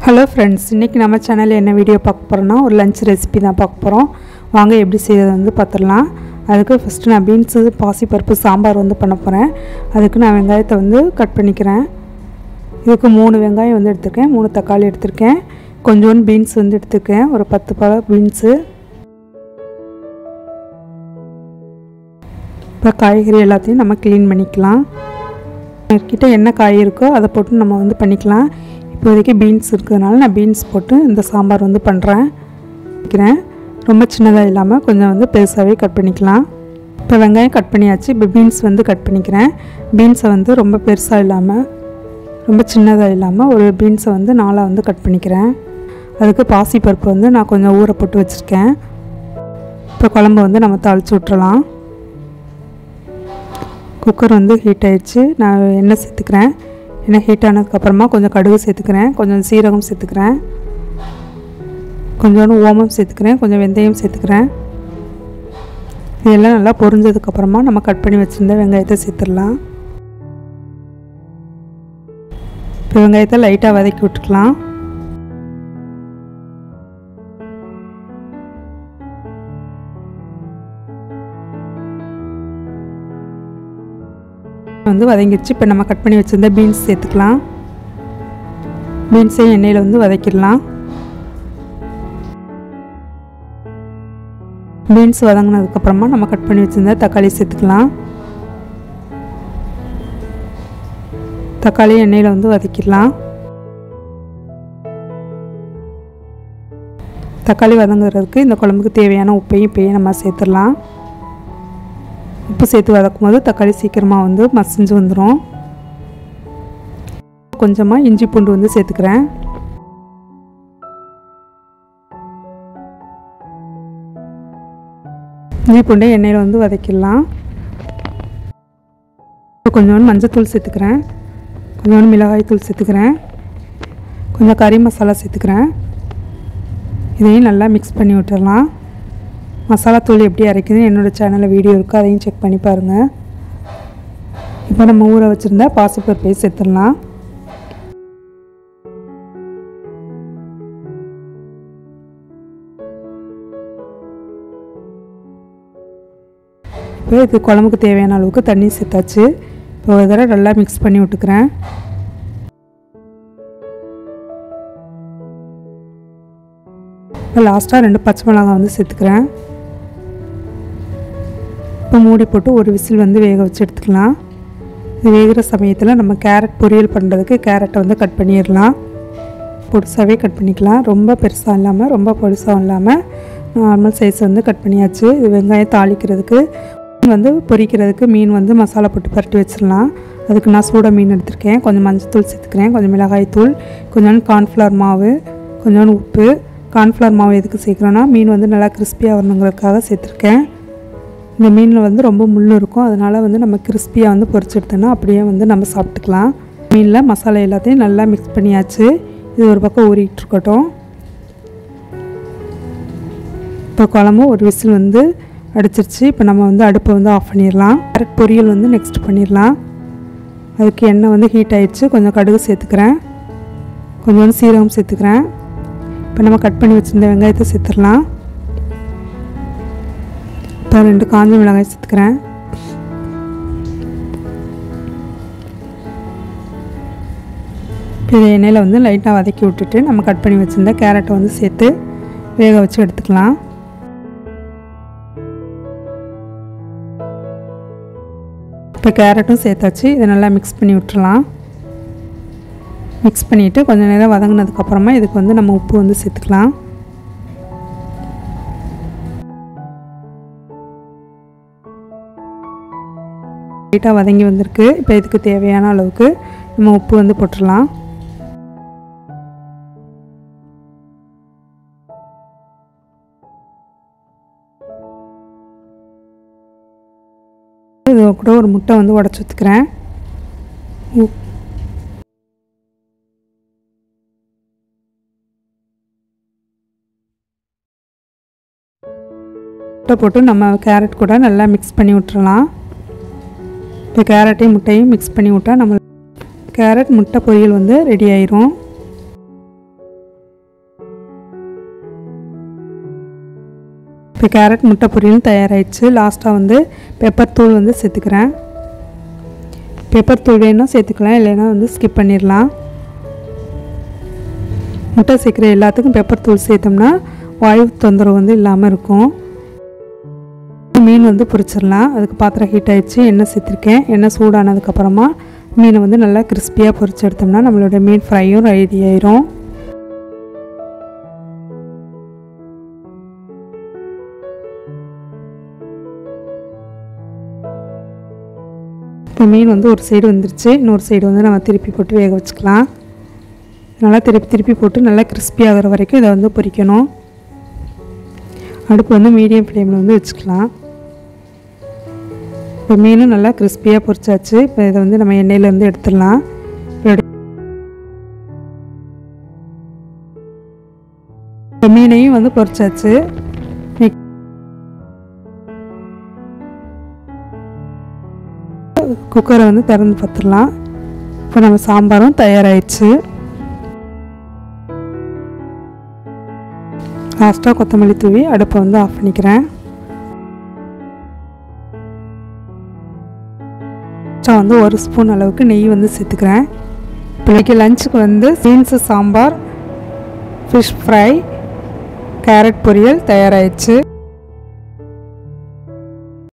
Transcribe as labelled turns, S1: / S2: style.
S1: hello friends இன்றைக்கி நம்ம சேனலில் என்ன வீடியோ பார்க்க போகிறோன்னா ஒரு லஞ்ச் ரெசிபி தான் பார்க்க போகிறோம் வாங்க எப்படி செய்யறது வந்து பார்த்துடலாம் அதுக்கு ஃபஸ்ட்டு நான் பீன்ஸு பாசிப்பருப்பு சாம்பார் வந்து பண்ண போகிறேன் அதுக்கு நான் வெங்காயத்தை வந்து கட் பண்ணிக்கிறேன் இதுக்கு மூணு வெங்காயம் வந்து எடுத்திருக்கேன் மூணு தக்காளி எடுத்திருக்கேன் கொஞ்சோண்டு பீன்ஸ் வந்து எடுத்திருக்கேன் ஒரு பத்து பழ பீன்ஸு இப்போ காய்கறி எல்லாத்தையும் நம்ம க்ளீன் பண்ணிக்கலாம் கிட்ட என்ன காய் இருக்கோ அதை போட்டு நம்ம வந்து பண்ணிக்கலாம் இப்போதைக்கு பீன்ஸ் இருக்கிறதுனால நான் பீன்ஸ் போட்டு இந்த சாம்பார் வந்து பண்ணுறேன் வைக்கிறேன் ரொம்ப சின்னதாக இல்லாமல் கொஞ்சம் வந்து பெருசாகவே கட் பண்ணிக்கலாம் இப்போ வெங்காயம் கட் பண்ணியாச்சு இப்போ பீன்ஸ் வந்து கட் பண்ணிக்கிறேன் பீன்ஸை வந்து ரொம்ப பெருசாக இல்லாமல் ரொம்ப சின்னதாக இல்லாமல் ஒரு பீன்ஸை வந்து நாளாக வந்து கட் பண்ணிக்கிறேன் அதுக்கு பாசிப்பருப்பு வந்து நான் கொஞ்சம் ஊற போட்டு வச்சுருக்கேன் இப்போ குழம்பு வந்து நம்ம தாளித்து விட்டுறலாம் குக்கர் வந்து ஹீட் ஆயிடுச்சு நான் எண்ணெய் சேர்த்துக்கிறேன் எண்ணெய் ஹீட் ஆனதுக்கப்புறமா கொஞ்சம் கடுகு சேர்த்துக்கிறேன் கொஞ்சம் சீரகம் சேர்த்துக்கிறேன் கொஞ்சோண்டு ஓமம் சேர்த்துக்கிறேன் கொஞ்சம் வெந்தயம் சேர்த்துக்கிறேன் இதெல்லாம் நல்லா பொரிஞ்சதுக்கப்புறமா நம்ம கட் பண்ணி வச்சுருந்த வெங்காயத்தை சேர்த்துடலாம் இப்போ வெங்காயத்தை லைட்டாக வதக்கி விட்டுக்கலாம் வந்து வதங்கிடுச்சு இப்போ நம்ம கட் பண்ணி வச்சுருந்த பீன்ஸ் சேர்த்துக்கலாம் பீன்ஸையும் எண்ணெயில் வந்து வதக்கிடலாம் பீன்ஸ் வதங்கினதுக்கப்புறமா நம்ம கட் பண்ணி வச்சுருந்த தக்காளி சேர்த்துக்கலாம் தக்காளி எண்ணெயில் வந்து வதக்கிடலாம் தக்காளி வதங்குறதுக்கு இந்த குழம்புக்கு தேவையான உப்பையும் இப்போயும் நம்ம சேர்த்துடலாம் உப்பு சேர்த்து வதக்கும் போது தக்காளி சீக்கிரமாக வந்து மசிஞ்சு வந்துடும் கொஞ்சமாக இஞ்சி பூண்டு வந்து சேர்த்துக்கிறேன் இஞ்சி பூண்டை எண்ணெயில் வந்து வதக்கிடலாம் கொஞ்சோண்டு மஞ்சத்தூள் சேர்த்துக்கிறேன் கொஞ்சோண்டு மிளகாய் தூள் சேர்த்துக்கிறேன் கொஞ்சம் கறி மசாலா சேர்த்துக்கிறேன் இதையும் நல்லா மிக்ஸ் பண்ணி விட்டுடலாம் மசாலா தூள் எப்படி அரைக்குதுன்னு என்னோடய சேனலில் வீடியோ இருக்குது அதையும் செக் பண்ணி பாருங்கள் இப்போ நம்ம ஊற வச்சுருந்த பாசிப்பருப்பை சேர்த்துடலாம் இப்போ இது குழம்புக்கு தேவையான அளவுக்கு தண்ணி சேர்த்தாச்சு இப்போ ஒரு தடவை நல்லா மிக்ஸ் பண்ணி விட்டுக்கிறேன் இப்போ லாஸ்ட்டாக ரெண்டு பச்சை மிளகாய் வந்து சேர்த்துக்கிறேன் இப்போ மூடி போட்டு ஒரு விசில் வந்து வேக வச்சு எடுத்துக்கலாம் இது வேகிற சமயத்தில் நம்ம கேரட் பொரியல் பண்ணுறதுக்கு கேரட்டை வந்து கட் பண்ணிடலாம் பொடிசாகவே கட் பண்ணிக்கலாம் ரொம்ப பெருசாக இல்லாமல் ரொம்ப பொடிசாகவும் இல்லாமல் நார்மல் சைஸ் வந்து கட் பண்ணியாச்சு இது வெங்காயம் தாளிக்கிறதுக்கு வந்து பொரிக்கிறதுக்கு மீன் வந்து மசாலா போட்டு பரட்டி வச்சிடலாம் அதுக்கு நான் சூட மீன் எடுத்திருக்கேன் கொஞ்சம் மஞ்சத்தூள் சேர்த்துக்கிறேன் கொஞ்சம் மிளகாய் தூள் கொஞ்சோண்டு கார்ன்ஃப்ளவர் மாவு கொஞ்சோண்டு உப்பு கார்ன்ஃப்ளவர் மாவு எதுக்கு சேர்க்குறோன்னா மீன் வந்து நல்லா கிறிஸ்பியாக வரணுங்கிறதுக்காக சேர்த்துருக்கேன் இந்த மீனில் வந்து ரொம்ப முள் இருக்கும் அதனால் வந்து நம்ம கிறிஸ்பியாக வந்து பொரிச்சு எடுத்தோன்னா அப்படியே வந்து நம்ம சாப்பிட்டுக்கலாம் மீனில் மசாலா எல்லாத்தையும் நல்லா மிக்ஸ் பண்ணியாச்சு இது ஒரு பக்கம் ஊறிட்டு இருக்கட்டும் இப்போ குழம்பு ஒரு விசில் வந்து அடிச்சிருச்சு இப்போ நம்ம வந்து அடுப்பை வந்து ஆஃப் பண்ணிடலாம் கேரட் பொரியல் வந்து நெக்ஸ்ட் பண்ணிடலாம் அதுக்கு எண்ணெய் வந்து ஹீட் ஆயிடுச்சு கொஞ்சம் கடுகு சேர்த்துக்கிறேன் கொஞ்சோண்டு சீரகம் சேர்த்துக்கிறேன் இப்போ நம்ம கட் பண்ணி வச்சுருந்த வெங்காயத்தை சேர்த்துடலாம் இப்போ ரெண்டு காஞ்ச மிளகாய் சேர்த்துக்கிறேன் இப்போ எண்ணெயில் வந்து லைட்டாக வதக்கி விட்டுட்டு நம்ம கட் பண்ணி வச்சுருந்த கேரட்டை வந்து சேர்த்து வேக வச்சு எடுத்துக்கலாம் இப்போ கேரட்டும் சேர்த்தாச்சு இதை நல்லா மிக்ஸ் பண்ணி விட்டுறலாம் மிக்ஸ் பண்ணிவிட்டு கொஞ்சம் நேரம் வதங்கினதுக்கப்புறமா இதுக்கு வந்து நம்ம உப்பு வந்து சேர்த்துக்கலாம் லைட்டாக வதங்கி வந்திருக்கு இப்போ இதுக்கு தேவையான அளவுக்கு நம்ம உப்பு வந்து போட்டுடலாம் இது கூட ஒரு முட்டை வந்து உடச்சி ஊற்றுக்கிறேன் முட்டை போட்டு நம்ம கேரட் கூட நல்லா மிக்ஸ் பண்ணி விட்டுறலாம் இப்போ கேரட்டையும் முட்டையும் மிக்ஸ் பண்ணி விட்டா நம்ம கேரட் முட்டை பொரியல் வந்து ரெடி ஆயிரும் இப்போ கேரட் முட்டை பொரியலும் தயாராகிடுச்சு லாஸ்ட்டாக வந்து பெப்பர் தூள் வந்து சேர்த்துக்கிறேன் பெப்பர் தூள் வேணால் சேர்த்துக்கலாம் இல்லைன்னா வந்து ஸ்கிப் பண்ணிடலாம் முட்டை சேர்க்குற எல்லாத்துக்கும் பெப்பர் தூள் சேர்த்தோம்னா வாயு தொந்தரவு வந்து இல்லாமல் இருக்கும் மீன் வந்து பொரிச்சிடலாம் அதுக்கு பாத்திரம் ஹீட் ஆயிடுச்சு எண்ணெய் சேர்த்துருக்கேன் எண்ணெய் சூடானதுக்கப்புறமா மீனை வந்து நல்லா கிறிஸ்பியாக பொரிச்சு எடுத்தோம்னா நம்மளோட மீன் ஃப்ரையும் ரெடி ஆயிரும் இப்போ மீன் வந்து ஒரு சைடு வந்துருச்சு இன்னொரு சைடு வந்து நம்ம திருப்பி போட்டு வேக வச்சுக்கலாம் நல்லா திருப்பி திருப்பி போட்டு நல்லா கிறிஸ்பி ஆகிற வரைக்கும் இதை வந்து பொரிக்கணும் அடுப்பு வந்து மீடியம் ஃப்ளேமில் வந்து வச்சுக்கலாம் இப்போ மீனும் நல்லா கிறிஸ்பியாக பொரிச்சாச்சு இப்போ இதை வந்து நம்ம எண்ணெயிலேருந்து எடுத்துடலாம் இப்போ மீனையும் வந்து பொரிச்சாச்சு குக்கரை வந்து திறந்து பார்த்துடலாம் இப்போ நம்ம சாம்பாரும் தயாராகிடுச்சு லாஸ்ட்டாக கொத்தமல்லி தூவி அடுப்பை வந்து ஆஃப் பண்ணிக்கிறேன் லாஸ்ட்டாக வந்து ஒரு ஸ்பூன் அளவுக்கு நெய் வந்து சேர்த்துக்கிறேன் பிள்ளைக்கு லஞ்சுக்கு வந்து beans sambar fish fry carrot poriyal தயாராகிடுச்சு